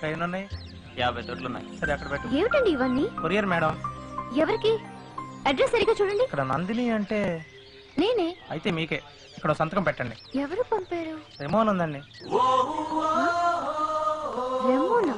ఇంకా ఎన్ని ఉన్నాయి యాభై తొట్లు ఉన్నాయి సరే అక్కడ పెట్టు ఏమిటండి ఇవన్నీ కొరియర్ మేడం ఎవరికి అడ్రస్ సరిగ్గా చూడండి ఇక్కడ నందిని అంటే నేనే అయితే మీకే ఇక్కడ సంతకం పెట్టండి ఎవరు పంపారు రెమోన్ ఉందండి రెమోనా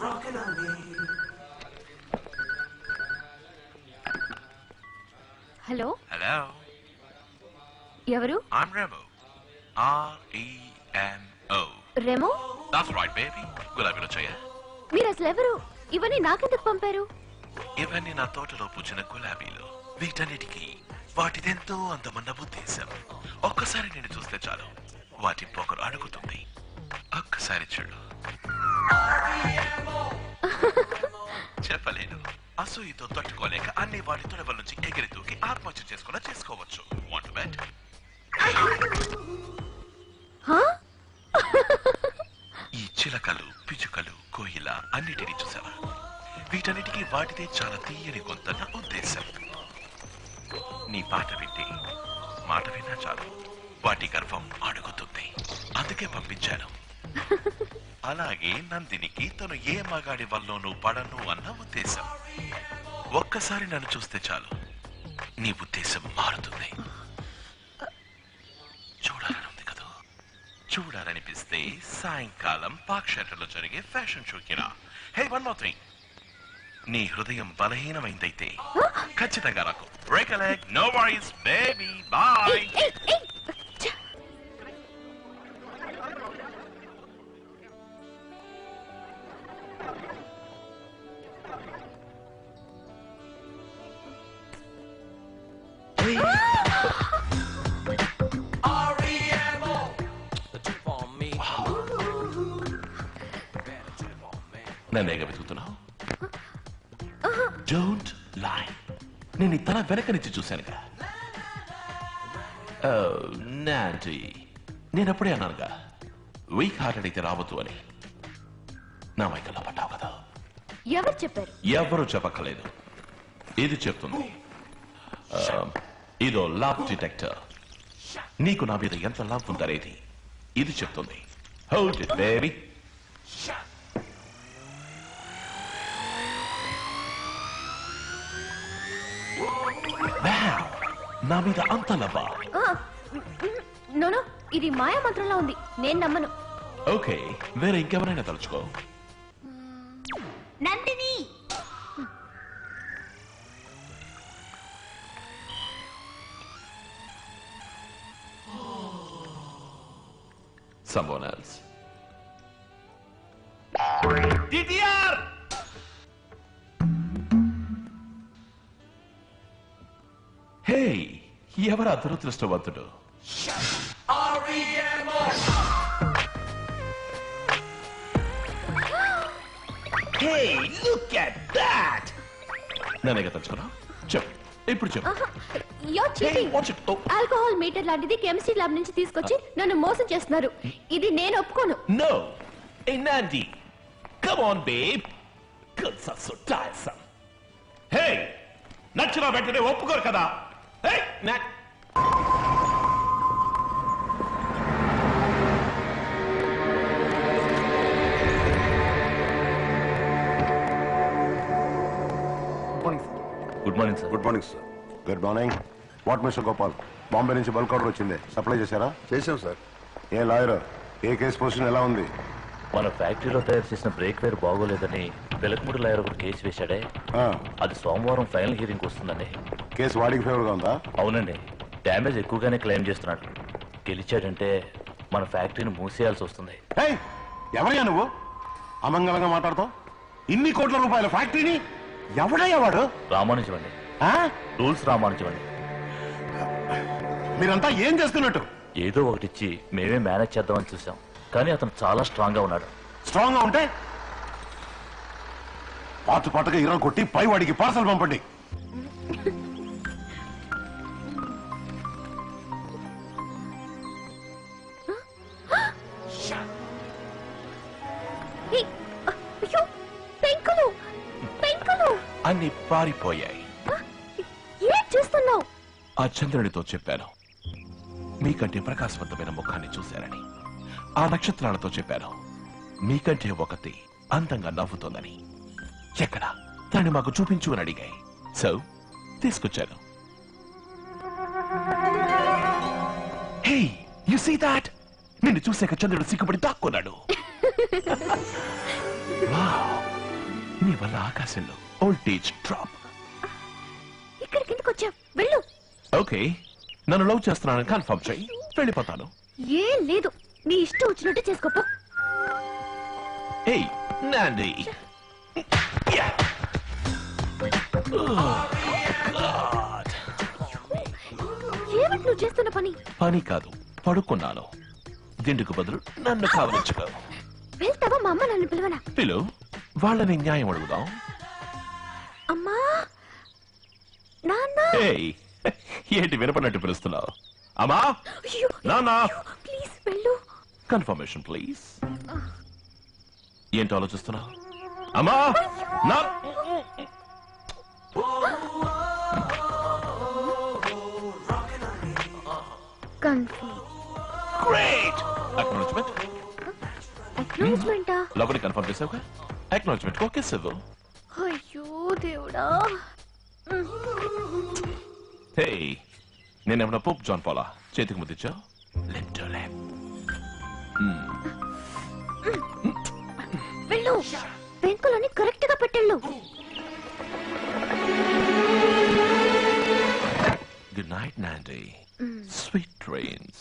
హలో Hello, ఎవరు I'm Remo. R E M O. Remo That's right, baby. గులాబీలో చెయ్య మీరు అసలు ఎవరు ఇవన్నీ నాకెందుకు పంపారు ఇవన్నీ నా తోటలో పూచిన గులాబీలు వీటన్నిటికీ వాటిదెంతో అందమన్న ఉద్దేశం ఒక్కసారి నేను చూస్తే చాలు వాటి పొగరు అడుగుతుంది ఒక్కసారి చూడు చెప్పలేను అసూయతో తట్టుకోలేక అన్ని వాటి తొడవల నుంచి ఎగిరి దూకి ఆత్మహత్య చేసుకున్నా చేసుకోవచ్చు వాంట్ బెట్ హా? ఈ చిలకలు పిచుకలు కోయిల అన్నిటినీ చూసావా వీటన్నిటికీ వాటిదే చాలా తీయని గొంతన్న ఉద్దేశం నీ పాట వింటే మాట విన్నా చాలు వాటి గర్వం అడుగుతుంది అందుకే పంపించాను అలాగే నందినికి తను ఏ మగాడి వల్లోనూ పడను అన్న ఉద్దేశం ఒక్కసారి నన్ను చూస్తే చాలు నీ ఉద్దేశం మారుతుంది చూడాలని ఉంది కదా చూడాలనిపిస్తే సాయంకాలం పాక్ షెల్టర్లో జరిగే ఫ్యాషన్ షోకి రా హే వన్ మోర్ థింగ్ నీ హృదయం బలహీనమైందైతే ఖచ్చితంగా నాకు break leg no worries baby boy ఏయ్, ఏయ్, ఏయ్! ఛ! నన్నేగా వెతుకుతున్నావు డోంట్ లై నేను ఈ తల వెనక నుంచి చూశానుగా నాంటీ నేను అప్పుడే అన్నానుగా వీక్ హార్టెడ్ అయితే రావద్దు అని నా వైకల్లా పడ్డావు కదా ఎవరు చెప్పారు ఎవరు చెప్పక్కలేదు ఇది చెప్తుంది ఆ, ఇదో లవ్ డిటెక్టర్ నీకు నా మీద ఎంత లవ్ ఉందనేది ఇది చెప్తుంది హోల్డ్ ఇట్ బేబీ నా మీద అంత లవ్వా నోనో ఇది మాయా మంత్రంలా ఉంది నేను నమ్మను ఓకే వేరే ఇంకెవరైనా తలుచుకో నందిని someone else. హే ఎవరు అదృష్టవంతుడు నన్నే తలుచుకున్నా చెప్పు ఇప్పుడు చెప్పు You're Hey, cheating. watch it. Oh. Alcohol meter లాంటిది కెమిస్ట్రీ ల్యాబ్ నుంచి తీసుకొచ్చి నన్ను మోసం చేస్తున్నారు ఇది నేను ఒప్పుకోను No! Hey, Nandi! Come on, babe! Girls are so tiresome. Hey! నచ్చిన వెంటనే ఒప్పుకోరు కదా Hey! Nat! Good morning sir good morning sir good morning sir good morning what mister Gopal Bombay నుంచి బల్క్ ఆర్డర్ వచ్చింది సప్లై చేశారా చేసాం సార్ ఏ లాయర్ ఏ కేసు పొజిషన్ ఎలా ఉంది మన ఫ్యాక్టరీలో తయారు చేసిన బ్రేక్ వేర్ బాగోలేదని వెలకమూడి లాయర్ ఒకటి కేసు వేశాడే ఆ, అది సోమవారం ఫైనల్ హియరింగ్ వస్తుందండి కేసు వాడికి ఫేవర్ గా ఉందా అవునండి డ్యామేజ్ ఎక్కువగానే క్లెయిమ్ చేస్తున్నాడు గెలిచాడంటే మన ఫ్యాక్టరీని మూసేయాల్సి వస్తుంది ఏయ్, ఎవరయ్యా నువ్వు అమంగళంగా మాట్లాడతావు ఇన్ని కోట్ల రూపాయల ఫ్యాక్టరీని ఎవడయ్యా వాడు రామానుజం అండి ఆ? రూల్స్ రామానుజం అండి మీరంతా ఏం చేస్తున్నట్టు ఏదో ఒకటి ఇచ్చి మేమే మేనేజ్ చేద్దామని చూసాం కానీ అతను చాలా స్ట్రాంగ్ గా ఉన్నాడు స్ట్రాంగ్ గా ఉంటే పాటు పాటుగా ఇరం కొట్టి పై వాడికి పార్సల్ పంపండి ఏయ్, అయ్యో పెంకులు పెంకులు అన్ని పారిపోయాయి ఏం చేస్తున్నావు ఆ చంద్రునితో చెప్పాను మీకంటే ప్రకాశవంతమైన ముఖాన్ని చూశారని ఆ నక్షత్రాలతో చెప్పాను మీకంటే ఒకటి అందంగా నవ్వుతోందని ఎక్కడ దాన్ని మాకు చూపించు అని అడిగాయి సో తీసుకొచ్చాను హే యు సీ దాట్ నిన్ను చూసాక చంద్రుడు సిగ్గుపడి దాక్కున్నాడు వావ్ నీ వల్ల ఆకాశంలో ఓల్టేజ్ డ్రాప్ ఇక్కడికి ఎందుకు వచ్చావు వెళ్ళు ఓకే నన్ను లవ్ చేస్తున్నానని కన్ఫర్మ్ చేయి వెళ్ళిపోతాను ఏం లేదు నీ ఇష్టం వచ్చినట్టు చేసుకోపో Hey, Nandy. Yeah. Oh, God. ఏమిటి నువ్వు చేస్తున్న పని పని కాదు పడుకున్నాను దిండుకు బదులు నన్ను కావలించుకో వెళ్తావా మా అమ్మ నన్ను పిలవనా పిలు వాళ్ళని న్యాయం అడుగుదాం అమ్మా నాన్న ఏయ్ ఏంటి వినపడినట్టు పిలుస్తున్నావు అమ్మా అయ్యో నాన్న ప్లీజ్ వెళ్ళు కన్ఫర్మేషన్ ప్లీజ్ ఏంటి ఆలోచిస్తున్నావు అమ్మా నా కన్ఫ్యూజ్ గ్రేట్ అక్నాలజ్మెంట్ అక్నాలజ్మెంటా లోపలికి కన్ఫర్మ్ చేసావుగా అక్నాలజ్మెంట్ ఓకే సిద్ధు అయ్యో దేవుడా హే నేనేమన్నా పోప్ జాన్ పాలా చేతికి ముద్దిచ్చా లిప్ టు లిప్ వెళ్ళు పెంకులని కరెక్ట్ గా పెట్టెళ్ళు గుడ్ నైట్ నాండి స్వీట్ డ్రీమ్స్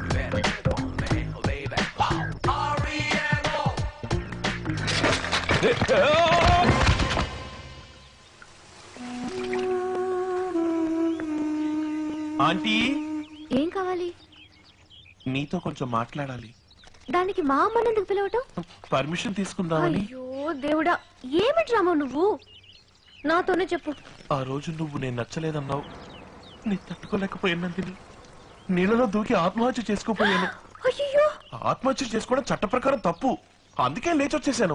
ఆంటీ ఏం కావాలి నీతో కొంచెం మాట్లాడాలి దానికి మా అమ్మని ఎందుకు పిలవటం పర్మిషన్ తీసుకుందామని అయ్యో దేవుడా ఏమిటి రామో నువ్వు నాతోనే చెప్పు ఆ రోజు నువ్వు నేను నచ్చలేదన్నావు నేను తట్టుకోలేకపోయానందిని నీళ్ళలో దూకి ఆత్మహత్య చేసుకోపోయాను అయ్యో ఆత్మహత్య చేసుకోవడం చట్ట ప్రకారం తప్పు అందుకే లేచొచ్చేసాను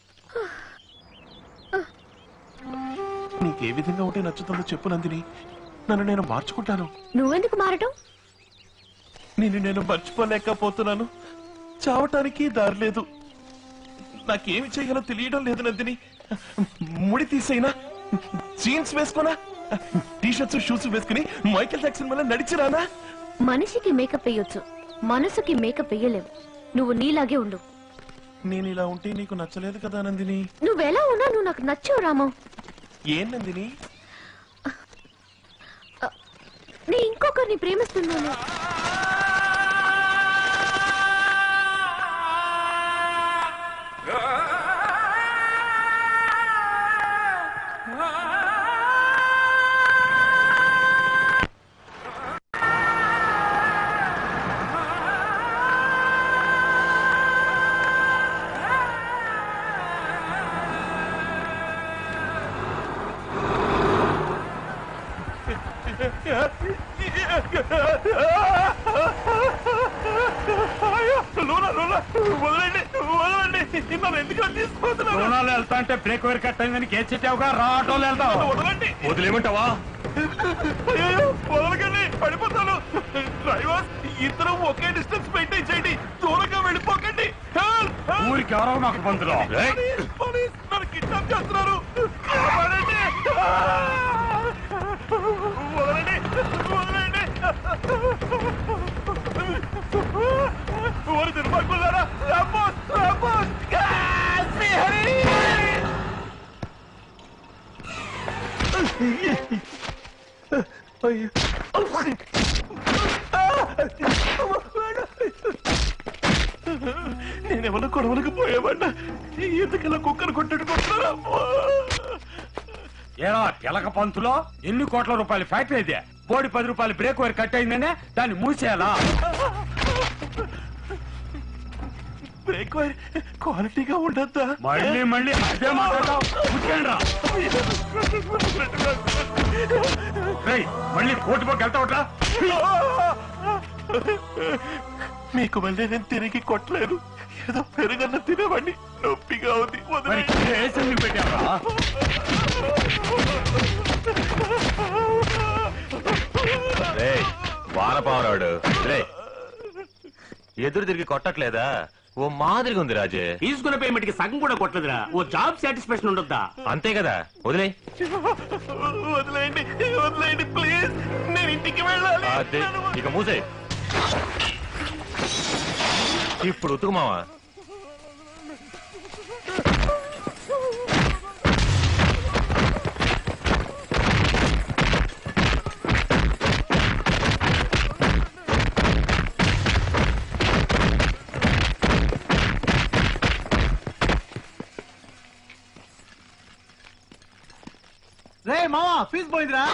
నీకే విధంగా ఉంటే నచ్చుతుందో చెప్పు నందిని నన్ను నేను మార్చుకుంటాను నువ్వెందుకు మారటం నిన్ను నేను మర్చిపోలేకపోతున్నాను చావటానికి దారి లేదు నాకేమి చేయాలో తెలియడం లేదు నందిని ముడి తీసైనా జీన్స్ వేసుకోనా టీషర్ట్స్ షూస్ వేసుకుని మైకేల్ జాక్సన్ వల్ల నడిచిరానా మనిషికి మేకప్ వేయొచ్చు మనసుకి మేకప్ వేయలేవు నువ్వు నీలాగే ఉండు నేను ఇలా ఉంటే నీకు నచ్చలేదు కదా నందిని నువ్వెలా ఉన్నా నువ్వు నాకు నచ్చావు రామో ఏం నందిని నీ ఇంకొకరిని ప్రేమిస్తున్నాను లూనా, లూనా, వదలండి వదలండి నన్ను ఎందుకు తీసుకుపోతున్నారు రుణాలు వెళ్తా అంటే బ్రేక్ వైర్ కట్ అయిందని కేసు చెప్పావుగా రా ఆటోలో వెళ్తావు వదలండి వదిలేమంటావా అయ్యో, వదలకండి పడిపోతాను డ్రైవర్ ఇద్దరు ఒకే డిస్టెన్స్ మెయింటైన్ చేయండి దూరంగా వెళ్ళిపోకండి Help! Help! ఊరికి ఎవరో మాకు పంతులు పోలీస్, పోలీస్ నన్ను కిడ్నాప్ చేస్తున్నారు కాపాడండి! వదలండి వదలండి ఓరి దుర్మార్గులారా రాంబోస్ రాంబోస్ శ్రీహరి నేనేమన్నా గొడవలకు పోయేవాడినా ఎందుకలా కుక్కను కొట్టడు కొట్టున్నారా ఏరా తెలక పంతులో ఎన్ని కోట్ల రూపాయల ఫ్యాక్టరీ అయితే బోడి పది రూపాయలు బ్రేక్ వైర్ కట్ అయిందనే దాన్ని మూసేయాలా బ్రేక్ వైర్ క్వాలిటీగా ఉండద్దా మళ్ళీ మళ్ళీ అదే మాట్లాడతావు కూర్చోండిరా. రేయ్, మళ్ళీ కోటి పక్క వెళ్తావుట్రా మీకు మళ్ళీ నేను తిరిగి కొట్టలేను ఏదో పెరుగన్న తినేవాడిని నొప్పిగా ఉంది మరి వదిలేయండి. కేసు ఎందుకు పెట్టావా వానపావరాడు రే ఎదురు తిరిగి కొట్టట్లేదా ఓ మాదిరిగా ఉంది రాజే తీసుకున్న పేమెంట్ కి సగం కూడా కొట్టలేదురా ఓ జాబ్ సాటిస్ఫాక్షన్ ఉండొద్దా అంతే కదా వదిలే వదిలేయండి వదిలేయండి ప్లీజ్ నేను ఇంటికి వెళ్ళాలి అదే ఇక మూసే ఇప్పుడు ఉతుకు మావా రే మావా ఫీజు పోయిందిరా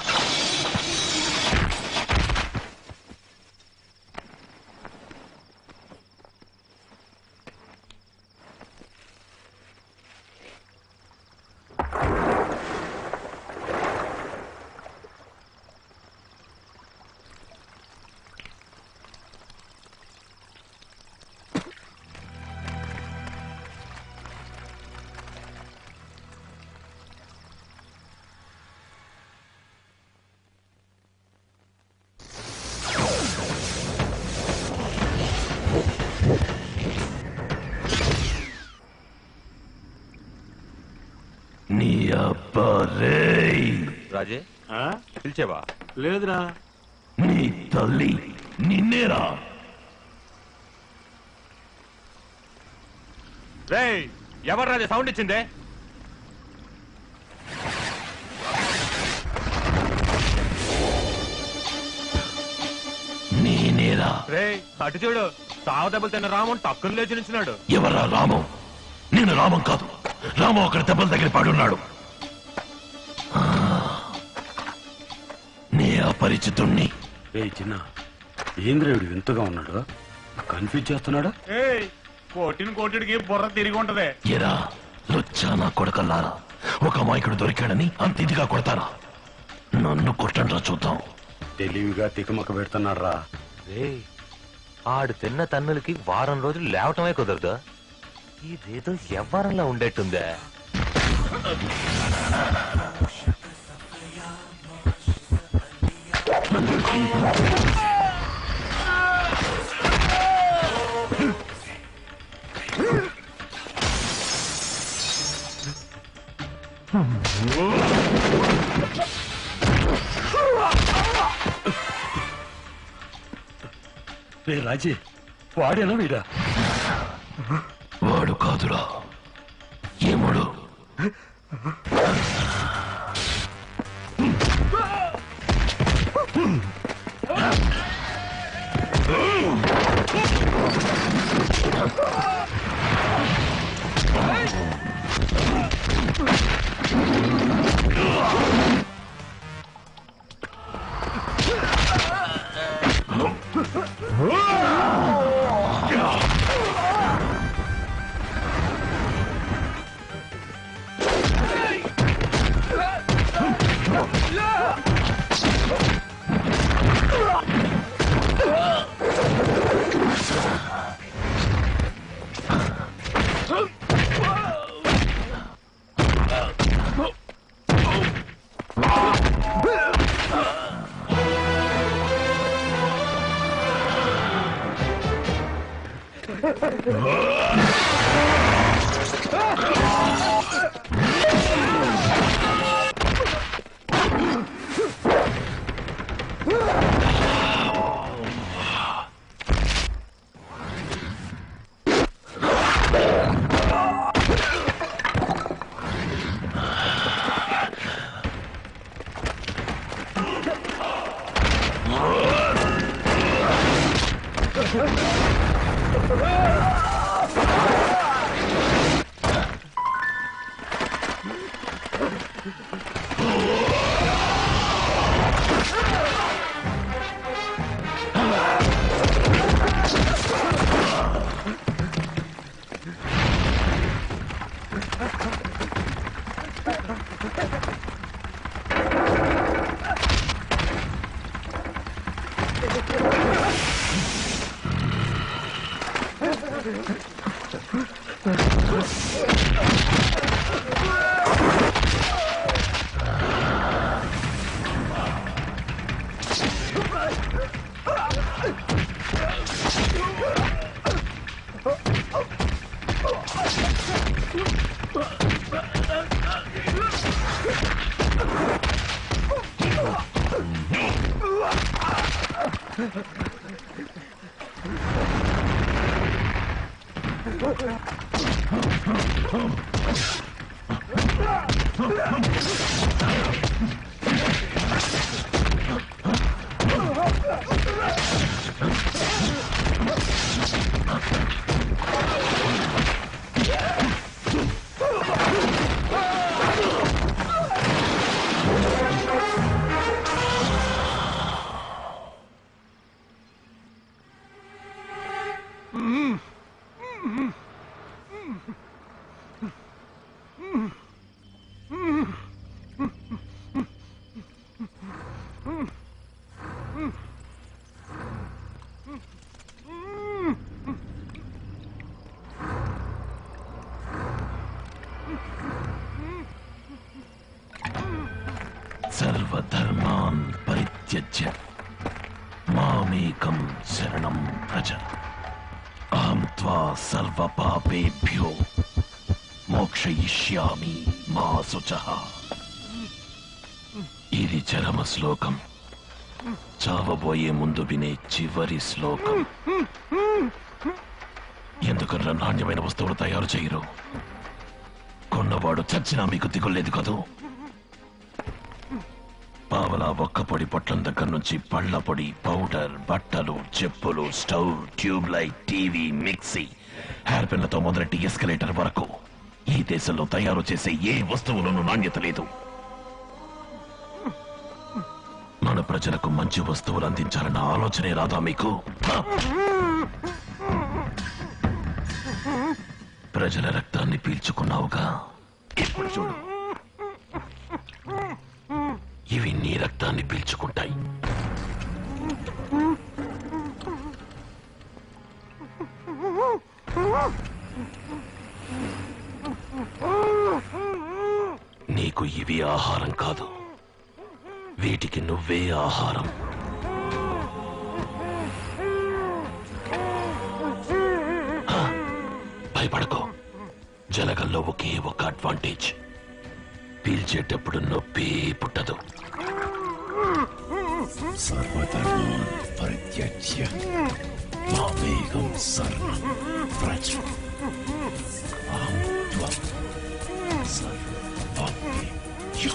నీ అబ్బా రేయ్ రాజే పిలిచేవా లేదురా నీ తల్లి నిన్నేరా రేయ్ ఎవరు రాజే సౌండ్ ఇచ్చిందే నేనేరా రేయ్ అటు చూడు సావు దెబ్బలు తిన్న రామన్ టక్కున లేచి నించున్నాడు ఎవరా రామం నేను రామం కాదు రామం అక్కడ దెబ్బల దగ్గర పడున్నాడు ఆ, నే అపరిచితుణ్ణి ఏ చిన్న ఏంద్రేవుడు వింతగా ఉన్నాడు కన్ఫ్యూజ్ చేస్తున్నాడు ఏయ్ కోటిని కోటిడికి బుర్ర తిరిగి ఉంటదే ఎరా లుచ్చా నా కొడకల్లారా ఒక అమాయకుడు దొరికాడని అంత ఇదిగా కొడతారా నన్ను కొట్టండ్రా చూద్దాం తెలివిగా తికమక పెడుతున్నాడు రా రేయ్ ఆడు తిన్న తన్నులకి వారం రోజులు లేవటమే కుదరదు ఇదేదో ఎవ్వరంలా ఉండేట్టుందే రే రాజీ వాడేనా వీడా వాడు కాదురా ఏముడు సర్వధర్మాన్ పరిత్యజ్య మామేకం శరణం ప్రజ అహం త్వా సర్వపాపేభ్యో మోక్షయిష్యామి మా శుచః ఇది చరమ శ్లోకం చావబోయే ముందు వినే చివరి శ్లోకం ఎందుకన్నా నాణ్యమైన వస్తువులు తయారు చేయరు కొన్నవాడు చచ్చినా మీకు దిగులేదు కదూ పావలా ఒక్క పొడి పొట్లం దగ్గర నుంచి పళ్ళ పొడి పౌడర్ బట్టలు చెప్పులు stove tube light TV mixie hair పెన్లతో మొదలెట్టి ఎస్కలేటర్ వరకు ఈ దేశంలో తయారు చేసే ఏ వస్తువులోనూ నాణ్యత లేదు మన ప్రజలకు మంచి వస్తువులు అందించాలన్న ఆలోచనే రాదా మీకు హ? ప్రజల రక్తాన్ని పీల్చుకున్నావుగా ఇప్పుడు చూడు ఇవి నీ రక్తాన్ని పీల్చుకుంటాయి నీకు ఇవి ఆహారం కాదు వీటికి నువ్వే ఆహారం హ, భయపడకో జలగల్లో ఒకే ఒక అడ్వాంటేజ్ పీల్చేటప్పుడు నొప్పి పుట్టదు సర్వధర్మాన్ పరిత్యజ్య మామేకం శరణం వ్రజ అహం త్వం సర్వపాపేభ్యో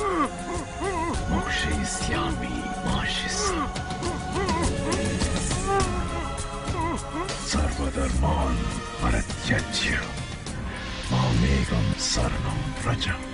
మోక్షయిష్యామి మా శిష్య సర్వధర్మాన్ పరిత్యజ్య మామేకం శరణం వ్రజ